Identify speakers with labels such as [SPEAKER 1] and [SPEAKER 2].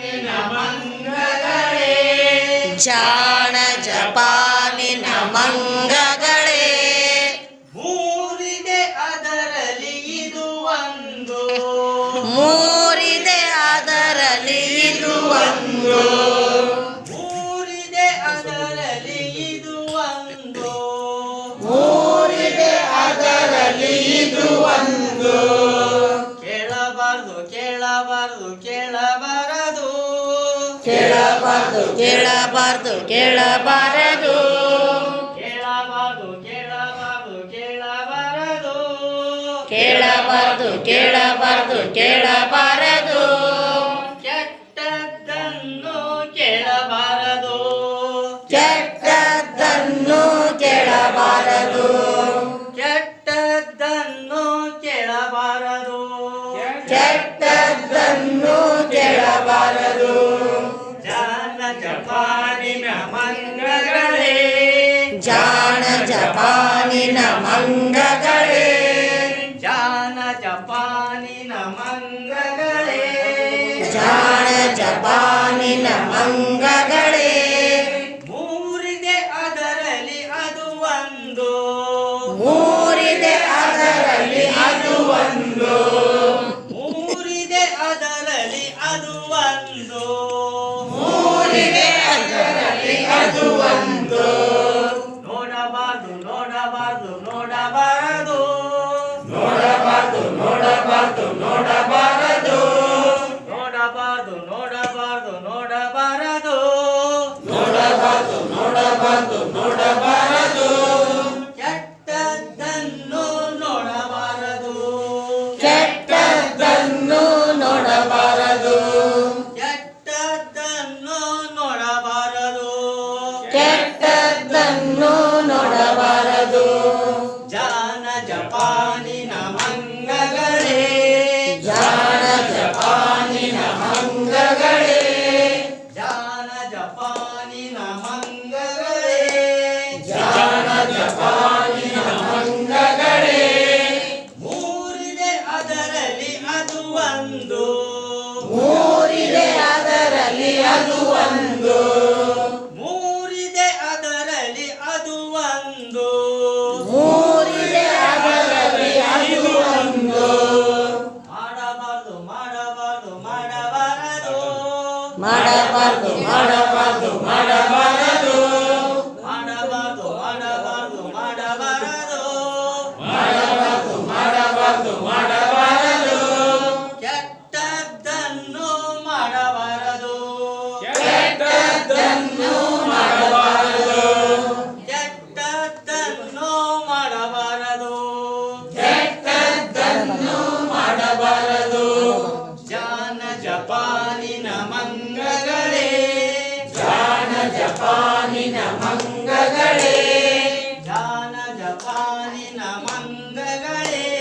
[SPEAKER 1] ಜಪಾನಿನ ಮಂಗಗಳೇ
[SPEAKER 2] ಜಾಣ ಜಪಾನಿನ ಮಂಗಗಳೇ
[SPEAKER 1] ಮೂರಿದೆ ಅದರಲ್ಲಿ ಇದು ಒಂದು
[SPEAKER 2] ಮೂರಿದೆ ಅದರಲ್ಲಿ ಇದು ಒಂದು
[SPEAKER 1] ಮೂರಿದೆ ಅದರಲ್ಲಿ ಇದು ಒಂದು
[SPEAKER 2] ಮೂರಿದೆ ಅದರಲ್ಲಿ ಇದು ಒಂದು
[SPEAKER 1] ಕೇಳಬಾರ್ದು ಕೇಳಬಾರ್ದು ಕೇಳಬಾರದು
[SPEAKER 2] ಕೇಳಬಾರ್ದು ಕೇಳಬಾರ್ದು ಕೇಳಬಾರದು
[SPEAKER 1] ಕೇಳಬಾರ್ದು ಕೇಳಬಾರ್ದು ಕೇಳಬಾರದು
[SPEAKER 2] ಕೇಳಬಾರ್ದು ಕೇಳಬಾರ್ದು ಕೇಳಬಾರದು
[SPEAKER 1] ಕೆಟ್ಟದ್ದನ್ನು ಕೇಳಬಾರದು
[SPEAKER 2] ಕೆಟ್ಟದ್ದನ್ನು ಕೇಳಬಾರದು
[SPEAKER 1] ಕೆಟ್ಟದ್ದನ್ನು ಕೇಳಬಾರದು
[SPEAKER 2] ಕೆಟ್ಟದ್ದನ್ನು ಕೇಳಬಾರದು
[SPEAKER 1] ಜಾನ ಜಪಾನಿನ ಮಂಗಗಳೇ
[SPEAKER 2] ಜಾಣ ಜಪಾನಿನ ಮಂಗಗಳೇ
[SPEAKER 1] ಜಾನ ಜಪಾನಿನ ಮಂಗಗಳೇ
[SPEAKER 2] ಜಾಣ ಜಪಾನಿನ ಮಂಗಗಳೇ
[SPEAKER 1] ಮೂರಿದೆ ಅದರಲ್ಲಿ ಅದು ಒಂದು
[SPEAKER 2] ಮೂರಿದೆ ಅದರಲ್ಲಿ ಅದು ಒಂದು
[SPEAKER 1] ಮೂರಿದೆ ಅದರಲ್ಲಿ ಅದು ಒಂದು
[SPEAKER 2] ಮೂರಿದೆ ಅದರಲ್ಲಿ ಅದು ಒಂದು
[SPEAKER 1] ನೋಡಬಾರ್ದು ನೋಡಬಾರ್ದು ನೋಡಬಾರದು
[SPEAKER 2] ನೋಡಬಾರ್ದು ನೋಡಬಾರ್ದು ನೋಡಬಾರದು
[SPEAKER 1] ನೋಡಬಾರ್ದು ನೋಡಬಾರ್ದು ನೋಡಬಾರದು
[SPEAKER 2] ನೋಡಬಾರ್ದು ನೋಡಬಾರ್ದು ನೋಡಬಾರದು
[SPEAKER 1] ಕೆಟ್ಟದ್ದನ್ನು ನೋಡಬಾರದು
[SPEAKER 2] ಕೆಟ್ಟದ್ದನ್ನು ನೋಡಬಾರದು
[SPEAKER 1] ಕೆಟ್ಟದ್ದನ್ನು ನೋಡಬಾರದು
[SPEAKER 2] ಕೆಟ್ಟದ್ದನ್ನು ನೋಡಬಾರದು
[SPEAKER 1] ಜಾನ ಜಪಾನಿನ ಮಂಗಗಳೇ
[SPEAKER 2] ಜಾಣ ಜಪಾನಿನ ಮಂಗಗಳೇ
[SPEAKER 1] ಜಾನ ಜಪಾನಿನ ಮಂಗಗಳೇ
[SPEAKER 2] ಜಾಣ ಜಪಾನಿನ ಮಂಗಗಳೇ
[SPEAKER 1] ಮೂರಿದೆ ಅದರಲ್ಲಿ ಅದು ಒಂದು
[SPEAKER 2] ಮೂರಿದೆ ಅದರಲ್ಲಿ ಅದು ಒಂದು
[SPEAKER 1] ಮೂರಿದೆ ಅದರಲ್ಲಿ ಅದು ಒಂದು
[SPEAKER 2] ಮೂರಿದೆ ಅದರಲ್ಲಿ ಅದು ಒಂದು
[SPEAKER 1] ಮಾಡಬಾರ್ದು ಮಾಡಬಾರ್ದು ಮಾಡಬಾರದು
[SPEAKER 2] ಮಾಡಬಾರ್ದು ಮಾಡಬಾರ್ದು ಮಾಡಬಾರದು
[SPEAKER 1] ಮಾಡಬಾರ್ದು ಮಾಡಬಾರ್ದು ಮಾಡಬಾರದು
[SPEAKER 2] ಮಾಡಬಾರ್ದು ಮಾಡಬಾರ್ದು ಮಾಡಬಾರದು
[SPEAKER 1] ಕೆಟ್ಟದ್ದನ್ನು ಮಾಡಬಾರದು
[SPEAKER 2] ಕೆಟ್ಟದ್ದನ್ನು ಮಾಡಬಾರದು
[SPEAKER 1] ಕೆಟ್ಟದ್ದನ್ನು ಮಾಡಬಾರದು
[SPEAKER 2] ಕೆಟ್ಟದ್ದನ್ನು ಮಾಡಬಾರದು
[SPEAKER 1] ಜಾನ ಜಪಾನಿನ ಮಂಗಗಳೇ
[SPEAKER 2] ಜಾಣ ಜಪಾನಿನ ಮಂಗಗಳೇ
[SPEAKER 1] ಜಾನ ಜಪಾನಿನ ಮಂಗಗಳೇ